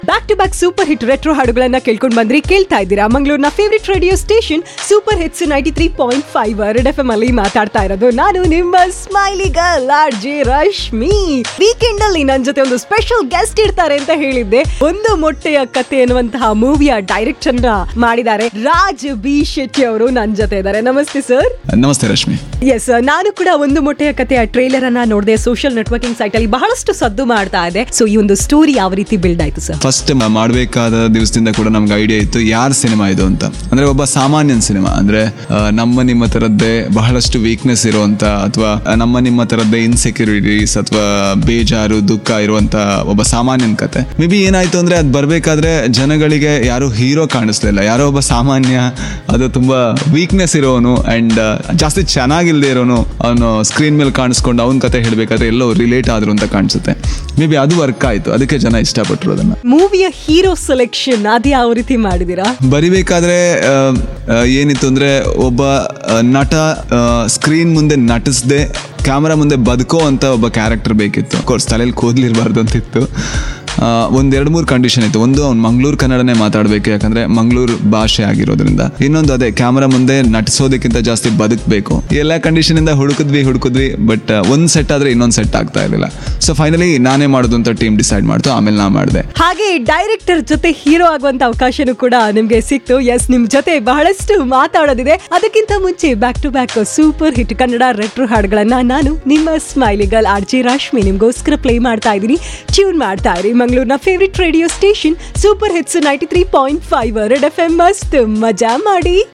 back to back super hit retro ಹಾಡುಗಳನ್ನ ಕೇಳ್ಕೊಂಡ್ ಬಂದ್ರಿ ಕೇಳ್ತಾ ಇದ್ದೀರಾ ಮಂಗಳೂರಿನ favourite radio station super hits ninety three point five Red F M ಅಲ್ಲಿ ಮಾತಾಡ್ತಾ ಇರೋದು ನಾನು ನಿಮ್ಮ smiley girl R J Rashmi weekend ಅಲ್ಲಿ ನನ್ನ ಜೊತೆ ಒಂದು ಸ್ಪೆಷಲ್ ಗೆಸ್ಟ್ ಇರ್ತಾರೆ ಅಂತ ಹೇಳಿದ್ದೆ ಒಂದು ಮೊಟ್ಟೆಯ ಕತೆ ಎನ್ನುವಂತಹ ಮೂವಿಯ ಡೈರೆಕ್ಷನ್ ಮಾಡಿದ್ದಾರೆ ರಾಜ್ ಬಿ ಶೆಟ್ಟಿ ಅವರು ನನ್ನ ಜೊತೆ ಇದ್ದಾರೆ ನಮಸ್ತೆ ಸರ್ ನಮಸ್ತೆ ರಶ್ಮಿ ಎಸ್ ನಾನು ಕೂಡ ಒಂದು ಮೊಟ್ಟೆಯ ಕಥೆಯ ಟ್ರೇಲರ್ ಅನ್ನ ನೋಡಿದೆ ಸೋಷಿಯಲ್ ನೆಟ್ವರ್ಕಿಂಗ್ ಸೈಟ್ ಅಲ್ಲಿ ಬಹಳಷ್ಟು ಸದ್ದು ಮಾಡ್ತಾ ಇದೆ ಸೊ ಈ ಒಂದು ಸ್ಟೋರಿ ಯಾವ ರೀತಿ ಬಿಲ್ಡ್ ಆಯ್ತು ಸರ್ ಫಸ್ಟ್ ಮಾಡಬೇಕಾದ ದಿವಸದಿಂದ ಕೂಡ ನಮ್ಗೆ ಐಡಿಯಾ ಇತ್ತು ಯಾರ ಸಿನಿಮಾ ಇದು ಅಂತ ಅಂದ್ರೆ ಒಬ್ಬ ಸಾಮಾನ್ಯನ್ ಸಿನಿಮಾ ಅಂದ್ರೆ ಆ, ನಮ್ಮ ನಿಮ್ಮ ತರದ್ದೇ ಬಹಳಷ್ಟು ವೀಕ್ನೆಸ್ ಇರುವಂತ ಅಥವಾ ನಮ್ಮ ನಿಮ್ಮ ತರದ್ದೇ ಇನ್ಸೆಕ್ಯೂರಿಟೀಸ್ ಅಥವಾ ಬೇಜಾರು ದುಃಖ ಇರುವಂತ ಒಬ್ಬ ಸಾಮಾನ್ಯನ್ ಕತೆ ಮೇ ಬಿ ಏನಾಯ್ತು ಅಂದ್ರೆ ಅದ್ ಬರ್ಬೇಕಾದ್ರೆ ಜನಗಳಿಗೆ ಯಾರು ಹೀರೋ ಕಾಣಿಸ್ಲಿಲ್ಲ ಯಾರೋ ಒಬ್ಬ ಸಾಮಾನ್ಯ ಅದು ತುಂಬಾ ವೀಕ್ನೆಸ್ ಇರೋನು ಅಂಡ್ ಜಾಸ್ತಿ ಚೆನ್ನಾಗಿಲ್ದೇ ಇರೋನು ಅವನು ಸ್ಕ್ರೀನ್ ಮೇಲೆ ಕಾಣಿಸ್ಕೊಂಡು ಅವನ ಕತೆ ಹೇಳ್ಬೇಕಾದ್ರೆ ಎಲ್ಲೋ ರಿಲೇಟ್ ಆದ್ರು ಅಂತ ಕಾಣಿಸುತ್ತೆ ಮೇ ಬಿ ಅದು ವರ್ಕ್ ಆಯ್ತು ಅದಕ್ಕೆ ಜನ ಇಷ್ಟಪಟ್ಟರು ಅದನ್ನ ಮೂವಿಯ ಹೀರೋ ಸೆಲೆಕ್ಷನ್ ಅದು ಯಾವ ರೀತಿ ಮಾಡಿದೀರಾ ಬರಿಬೇಕಾದ್ರೆ ಆ, ಆ, ಏನಿತ್ತು ಅಂದ್ರೆ ಒಬ್ಬ ಆ, ನಟ ಸ್ಕ್ರೀನ್ ಮುಂದೆ ನಟಿಸದೆ ಕ್ಯಾಮ್ರಾ ಮುಂದೆ ಬದುಕೋ ಅಂತ ಒಬ್ಬ ಕ್ಯಾರೆಕ್ಟರ್ ಬೇಕಿತ್ತು ಕೋರ್ಸ್ ತಲೆಯಲ್ಲಿ ಕೂದಲಿರಬಾರ್ದು ಅಂತಿತ್ತು ಆ, ಒಂದ್ ಎರಡು ಮೂರು ಕಂಡೀಷನ್ ಇತ್ತು ಒಂದು ಅವ್ನು ಮಂಗಳೂರು ಕನ್ನಡನೇ ಮಾತಾಡಬೇಕು ಯಾಕಂದ್ರೆ ಮಂಗಳೂರು ಭಾಷೆ ಆಗಿರೋದ್ರಿಂದ ಇನ್ನೊಂದು ಅದೇ ಕ್ಯಾಮ್ರಾ ಮುಂದೆ ನಟಿಸೋದಕ್ಕಿಂತ ಜಾಸ್ತಿ ಬದುಕಬೇಕು ಎಲ್ಲ ಕಂಡೀಷನ್ ಇಂದ ಹುಡುಕಿದ್ವಿ ಹುಡುಕಿದ್ವಿ ಬಟ್ ಒಂದ್ ಸೆಟ್ ಆದ್ರೆ ಇನ್ನೊಂದ್ ಸೆಟ್ ಆಗ್ತಾ ಇರಲಿಲ್ಲ ಸೊ ಫೈನಲಿ ನಾನೇ ಮಾಡೋದು ಅಂತ ಟೀಮ್ ಡಿಸೈಡ್ ಮಾಡ್ತು ಆಮೇಲೆ ನಾ ಮಾಡಿದೆ ಹಾಗೆ ಡೈರೆಕ್ಟರ್ ಜೊತೆ ಹೀರೋ ಆಗುವಂತ ಅವಕಾಶನೂ ಕೂಡ ನಿಮ್ಗೆ ಸಿಕ್ತು ಎಸ್ ನಿಮ್ ಜೊತೆ ಬಹಳಷ್ಟು ಮಾತಾಡೋದಿದೆ ಅದಕ್ಕಿಂತ ಮುಂಚೆ back to back super hit Kannada retro ಹಾಡುಗಳನ್ನ ನಾನು ನಿಮ್ಮ smiley girl R J Rashmi ನಿಮ್ಗೋಸ್ಕರ ಪ್ಲೇ ಮಾಡ್ತಾ ಇದ್ದೀನಿ ಟ್ಯೂನ್ ಮಾಡ್ತಾ ಇರಿ ಮಂಗಳೂರಿನ favourite radio station super hits ninety three point five Red F M ಮಸ್ತ್ ಮಜಾ ಮಾಡಿ